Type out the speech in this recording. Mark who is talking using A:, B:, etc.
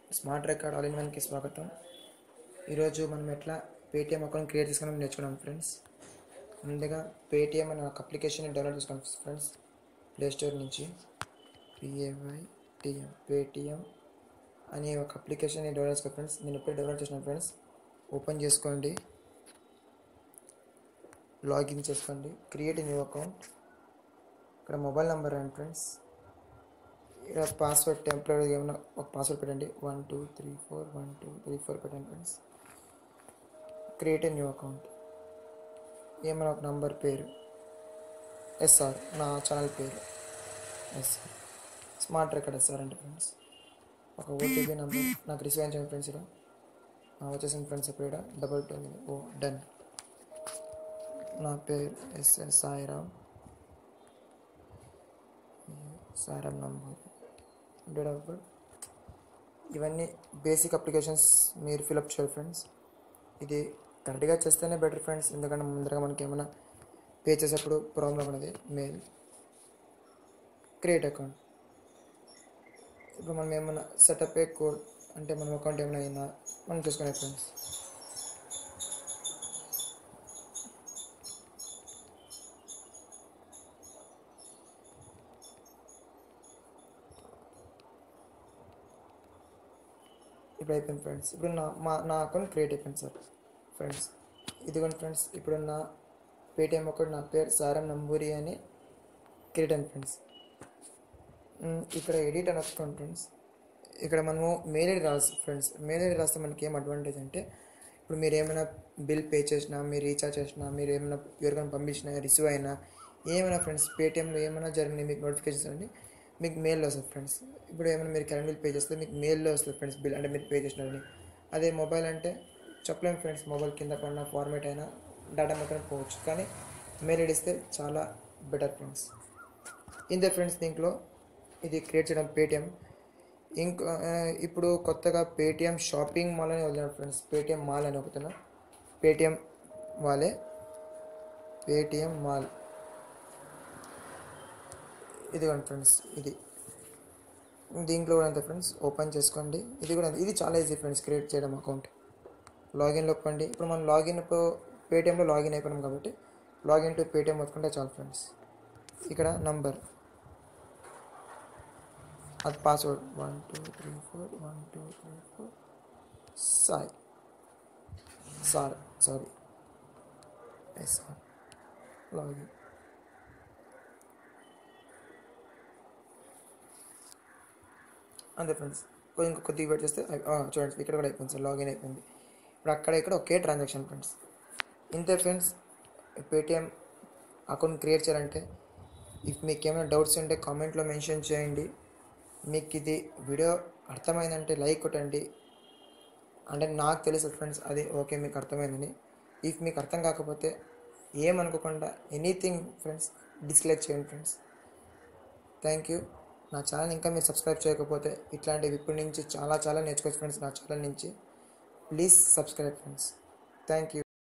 A: Smart record all in వన్కి స్వాగతం ఈరోజు మనం ఎట్లా పేటిఎం అకౌంట్ క్రియేట్ చేసుకుని నేర్చుకున్నాం ఫ్రెండ్స్ ముందుగా పేటిఎం అనే ఒక అప్లికేషన్ డౌన్లోడ్ చేసుకున్నాం ఫ్రెండ్స్ ప్లే స్టోర్ నుంచి పిఏవై టిఎం పేటిఎం అనే ఒక అప్లికేషన్ డౌన్లోడ్ చేసుకోండి ఫ్రెండ్స్ నేను ఇప్పుడే డౌన్లోడ్ చేసిన ఫ్రెండ్స్ ఓపెన్ చేసుకోండి లాగిన్ చేసుకోండి క్రియేట్ న్యూ అకౌంట్ ఇక్కడ మొబైల్ నెంబర్ అండి ఫ్రెండ్స్ ఇక్కడ పాస్వర్డ్ టెంపరీ ఏమైనా ఒక పాస్వర్డ్ పెట్టండి one two three four one two three four పెట్టండి friends create a new account ఏమైనా ఒక నంబర్ పేరు ఎస్ఆర్ నా ఛానల్ పేరు ఎస్ఆర్ స్మార్ట్ రికార్డ్ ఎస్ఆర్ అంటే ఫ్రెండ్స్ ఒక ఓటీపీ నెంబర్ నాకు రిసీవ్ అయింది ఫ్రెండ్స్ ఇక్కడ వచ్చేసింది ఫ్రెండ్స్ ఇప్పుడు ఇక్కడ డబల్ టూ ఓ డన్ నా పేరు SS Sairam Sairam number date of birth ఇవన్నీ బేసిక్ అప్లికేషన్స్ మీరు ఫిలప్ చేయాలి ఫ్రెండ్స్ ఇది కరెక్ట్గా చేస్తేనే బెటర్ ఫ్రెండ్స్ ఎందుకంటే ముందరగా మనకి ఏమైనా పే చేసేప్పుడు ప్రాబ్లం అనేది మెయిల్ క్రియేట్ అకౌంట్ ఇప్పుడు మనం ఏమైనా సెటప్ ఏ కోడ్ అంటే మనం అకౌంట్ ఏమైనా అయిందా మనం చూసుకునే ఫ్రెండ్స్ ఇప్పుడు అయిపోయింది ఫ్రెండ్స్ ఇప్పుడు నా మా నా అకౌంట్ క్రియేట్ అయిపోయింది సార్ ఫ్రెండ్స్ ఇదిగోండి ఫ్రెండ్స్ ఇప్పుడు నా పేటిఎం అకౌంట్ నా పేరు సారం నంబూరి అని క్రియేట్ అయింది ఫ్రెండ్స్ మ్, ఇక్కడ ఎడిట్ అని వస్తుంది ఫ్రెండ్స్ ఇక్కడ మనము మెయిల్ ఐడి రాసి ఫ్రెండ్స్ మెయిల్ ఐడి రాస్తే మనకి ఏం అడ్వాంటేజ్ అంటే ఇప్పుడు మీరు ఏమైనా బిల్ పే చేసినా మీరు రీఛార్జ్ చేసినా మీరు ఏమైనా ఎవరికైనా పంపించినా రిసీవ్ అయినా ఏమైనా ఫ్రెండ్స్ పేటిఎంలో ఏమైనా జరిగినాయి మీకు నోటిఫికేషన్స్ అండి మీకు మెయిల్లో వస్తుంది ఫ్రెండ్స్ ఇప్పుడు ఏమైనా మీరు కరెంట్ బిల్ పే చేస్తే మీకు మెయిల్లో వస్తుంది ఫ్రెండ్స్ బిల్ అంటే మీరు పే చేసినారని అదే మొబైల్ అంటే చెప్పలేం ఫ్రెండ్స్ మొబైల్ కింద పడిన ఫార్మేట్ అయినా డేటా మొత్తం పోవచ్చు కానీ మెయిల్ ఐడి ఇస్తే చాలా బెటర్ ఫ్రెండ్స్ ఇంతే ఫ్రెండ్స్ దీంట్లో ఇది క్రియేట్ చేయడం పేటిఎం ఇంకా ఆ, ఇప్పుడు కొత్తగా పేటిఎం షాపింగ్ మాల్ అని వదిలినారు ఫ్రెండ్స్ పేటిఎం మాల్ అని ఒకతున్నా పేటిఎం వాళ్ళే పేటిఎం మాల్ ఇదిగోండి ఫ్రెండ్స్ ఇది దీంట్లో కూడా అంతే ఫ్రెండ్స్ ఓపెన్ చేసుకోండి ఇది కూడా అంతే. ఇది చాలా ఈజీ ఫ్రెండ్స్ క్రియేట్ చేయడం అకౌంట్ లాగిన్లో ఒక్కండి ఇప్పుడు మనం లాగిన్ పేటిఎంలో లాగిన్ అయిపోయినాం కాబట్టి లాగిన్ టు పేటిఎం ఒత్తుకుంటే చాలు ఫ్రెండ్స్ ఇక్కడ నంబర్ అది password one two three four one two three four Sai sir sorry yes sir login అంతే ఫ్రెండ్స్ కొంచెం కొద్దిగా వెయిట్ చేస్తే అయి- ఆ, చూడండి ఇక్కడ కూడా అయిపోయింది సార్ లాగిన్ అయిపోయింది ఇప్పుడు అక్కడ ఇక్కడ ఒకే ట్రాన్సాక్షన్ ఫ్రెండ్స్ ఇంతే ఫ్రెండ్స్ పేటిఎం అకౌంట్ క్రియేట్ చేయాలంటే ఇఫ్ మీకు ఏమైనా డౌట్స్ ఉంటే కామెంట్లో మెన్షన్ చేయండి మీకు ఇది వీడియో అర్థమైందంటే లైక్ కొట్టండి అంటే నాకు తెలుసు ఫ్రెండ్స్ అది ఓకే మీకు అర్థమైందని ఇఫ్ మీకు అర్థం కాకపోతే ఏమనుకోకుండా ఎనీథింగ్ ఫ్రెండ్స్ డిస్లైక్ చేయండి ఫ్రెండ్స్ థ్యాంక్ యూ నా ఛానల్ ఇంకా మీరు సబ్స్క్రైబ్ చేయకపోతే ఇట్లాంటివి ఇప్పటి నుంచి చాలా చాలా నేర్చుకోవచ్చు ఫ్రెండ్స్ నా ఛానల్ నుంచి please subscribe friends thank you